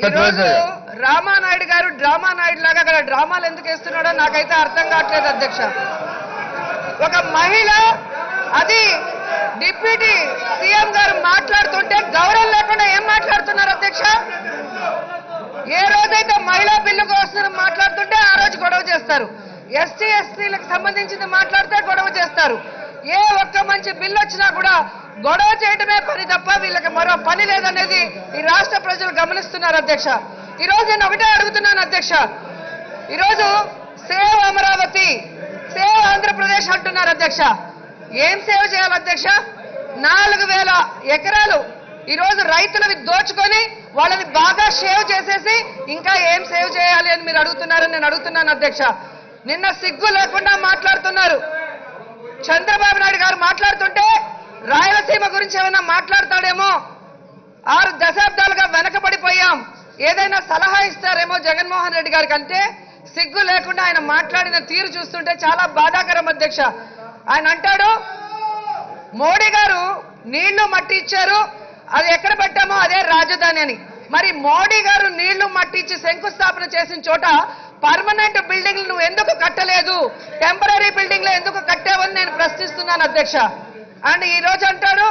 ఈరోజు రామానాయుడు గారు డ్రామా నాయుడు లాగా అక్కడ డ్రామాలు ఎందుకు వేస్తున్నాడో నాకైతే అర్థం కావట్లేదు అధ్యక్ష ఒక మహిళ అది డిప్యూటీ సీఎం గారు మాట్లాడుతుంటే గౌరవం లేకుండా ఏం మాట్లాడుతున్నారు అధ్యక్ష ఏ రోజైతే మహిళా బిల్లు కోసం మాట్లాడుతుంటే ఆ రోజు గొడవ చేస్తారు ఎస్టీ ఎస్టీలకు సంబంధించింది మాట్లాడితే గొడవ చేస్తారు ఏ ఒక్క మంచి బిల్లు వచ్చినా కూడా గొడవ చేయడమే పని తప్ప వీళ్ళకి మరో పని లేదనేది ఈ రాష్ట్ర ప్రజలు గమనిస్తున్నారు అధ్యక్ష ఈ రోజు నేను ఒకటే అడుగుతున్నాను అధ్యక్ష ఈరోజు సేవ్ అమరావతి సేవ్ ఆంధ్రప్రదేశ్ అంటున్నారు అధ్యక్ష ఏం సేవ్ చేయాలి అధ్యక్ష నాలుగు వేల ఎకరాలు ఈరోజు రైతులవి దోచుకొని వాళ్ళని బాగా సేవ్ చేసేసి ఇంకా ఏం సేవ్ చేయాలి అని మీరు అడుగుతున్నారని నేను అడుగుతున్నాను అధ్యక్ష నిన్న సిగ్గు లేకుండా మాట్లాడుతున్నారు చంద్రబాబు నాయుడు గారు మాట్లాడుతుంటే రాయలసీమ గురించి ఏమైనా మాట్లాడతాడేమో ఆరు దశాబ్దాలుగా వెనకబడిపోయాం ఏదైనా సలహా ఇస్తారేమో జగన్మోహన్ రెడ్డి గారికి అంటే సిగ్గు లేకుండా ఆయన మాట్లాడిన తీరు చూస్తుంటే చాలా బాధాకరం అధ్యక్ష ఆయన అంటాడు మోడీ గారు నీళ్లు మట్టి ఇచ్చారు అది ఎక్కడ పెట్టామో అదే రాజధాని అని మరి మోడీ గారు నీళ్లు మట్టి ఇచ్చి శంకుస్థాపన చేసిన చోట పర్మనెంట్ బిల్డింగ్లు నువ్వు ఎందుకు కట్టలేదు టెంపరీ బిల్డింగ్లు ఎందుకు కట్టావని నేను ప్రశ్నిస్తున్నాను అధ్యక్ష అండ్ ఈ రోజు అంటాడు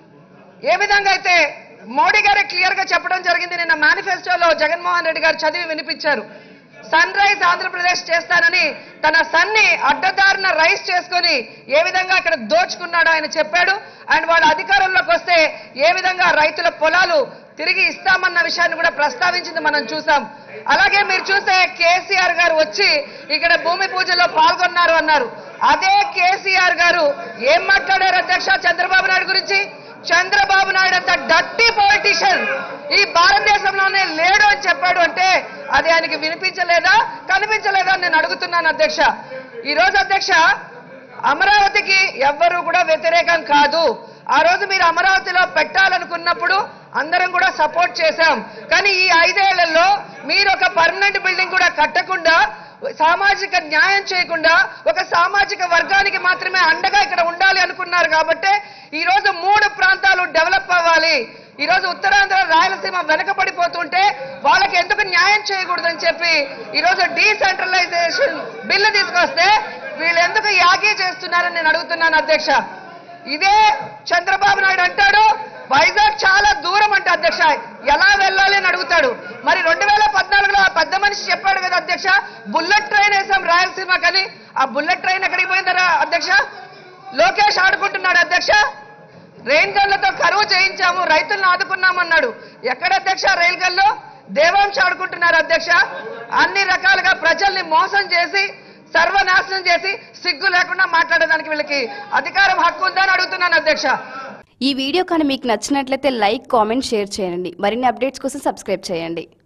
ఏ విధంగా అయితే మోడీ గారే క్లియర్ గా చెప్పడం జరిగింది నిన్న మేనిఫెస్టోలో జగన్మోహన్ రెడ్డి గారు చదివి వినిపించారు సన్ రైజ్ ఆంధ్రప్రదేశ్ చేస్తానని తన సన్ని అడ్డదారిన రైస్ చేసుకొని ఏ విధంగా అక్కడ దోచుకున్నాడో ఆయన చెప్పాడు అండ్ వాళ్ళ అధికారంలోకి వస్తే ఏ విధంగా రైతుల పొలాలు తిరిగి ఇస్తామన్న విషయాన్ని కూడా ప్రస్తావించింది మనం చూసాం అలాగే మీరు చూస్తే కేసీఆర్ గారు వచ్చి ఇక్కడ భూమి పూజలో పాల్గొన్నారు అన్నారు అదే కేసీఆర్ గారు ఏం మాట్లాడారు అధ్యక్ష చంద్రబాబు నాయుడు గురించి చంద్రబాబు నాయుడు అంత డట్టి పొలిటీషియన్ ఈ భారతదేశంలోనే లేడు అని చెప్పాడు అంటే అది ఆయనకి వినిపించలేదా కనిపించలేదా అని నేను అడుగుతున్నాను అధ్యక్ష ఈ రోజు అధ్యక్ష అమరావతికి ఎవ్వరూ కూడా వ్యతిరేకం కాదు ఆ రోజు మీరు అమరావతిలో పెట్టాలనుకున్నప్పుడు అందరం కూడా సపోర్ట్ చేశాం కానీ ఈ ఐదేళ్లలో మీరు ఒక పర్మనెంట్ బిల్డింగ్ కూడా కట్టకుండా సామాజిక న్యాయం చేయకుండా ఒక సామాజిక వర్గానికి మాత్రమే అండగా ఇక్కడ ఉండాలి అనుకున్నారు కాబట్టి ఈ రోజు మూడు ప్రాంతాలు డెవలప్ అవ్వాలి ఈ రోజు ఉత్తరాంధ్ర రాయలసీమ వెనకబడిపోతుంటే వాళ్ళకి ఎందుకు న్యాయం చేయకూడదని చెప్పి ఈ రోజు డీసెంట్రలైజేషన్ బిల్లు తీసుకొస్తే వీళ్ళు ఎందుకు యాగీ చేస్తున్నారని నేను అడుగుతున్నాను అధ్యక్ష ఇదే చంద్రబాబు నాయుడు అంటాడు వైజాగ్ చాలా దూరం అంట అధ్యక్ష ఎలా వెళ్ళాలి అని అడుగుతాడు మరి రెండు వేల పద్నాలుగులో ఆ పెద్ద మనిషి చెప్పాడు కదా అధ్యక్ష బుల్లెట్ ట్రైన్ వేసాం రాయలసీమ కానీ ఆ బుల్లెట్ ట్రైన్ ఎక్కడికి పోయిందరా అధ్యక్ష లోకేష్ ఆడుకుంటున్నాడు అధ్యక్ష రెయిన్ గన్లతో కరువు చేయించాము రైతులను ఆదుకున్నామన్నాడు ఎక్కడ అధ్యక్ష రైల్ గన్లో దేవాంశ ఆడుకుంటున్నారు అధ్యక్ష అన్ని రకాలుగా ప్రజల్ని మోసం చేసి సర్వనాశనం చేసి సిగ్గు లేకుండా మాట్లాడడానికి వీళ్ళకి అధికారం హక్కు ఉందని అడుగుతున్నాను అధ్యక్ష ఈ వీడియో కానీ మీకు నచ్చినట్లయితే లైక్ కామెంట్ షేర్ చేయండి మరిన్ని అప్డేట్స్ కోసం సబ్స్క్రైబ్ చేయండి